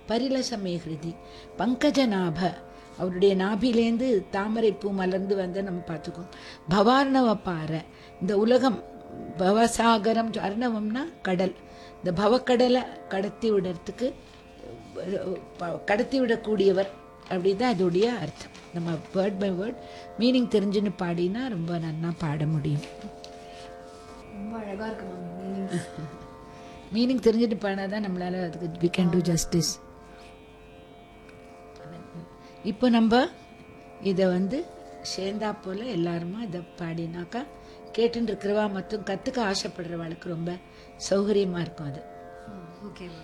பரிலசமே ஹிருதி பங்கஜநாப அவருடைய நாபிலேந்து தாமரை பூ மலர்ந்து வந்து நம்ம பார்த்துக்கோம் பவார்ணவ பாறை இந்த உலகம் பவசாகரம் அர்ணவம்னா கடல் இந்த பவக்கடலை கடத்தி விடுறதுக்கு ப- கடத்தி விடக்கூடியவர் அப்படிதான் அதோடைய அர்த்தம் நம்ம வேர்ட் பை வேர்ட் மீனிங் தெரிஞ்சுன்னு பாடினா ரொம்ப நன்னா பாட முடியும் ரொம்ப அழகா இருக்கு மேம் மீனிங்ஸ் மீனிங் தெரிஞ்சுட்டு பாடினா தான் நம்மளால அதுக்கு வி கேன் டூ ஜஸ்டிஸ் இப்போ நம்ம இதை வந்து சேர்ந்தா போல எல்லாருமா இதை பாடினாக்கா கேட்டுன்னு இருக்கிறவா மற்றும் கற்றுக்க ஆசைப்படுறவாளுக்கு ரொம்ப சௌகரியமாக இருக்கும் அது ஓகே மேம்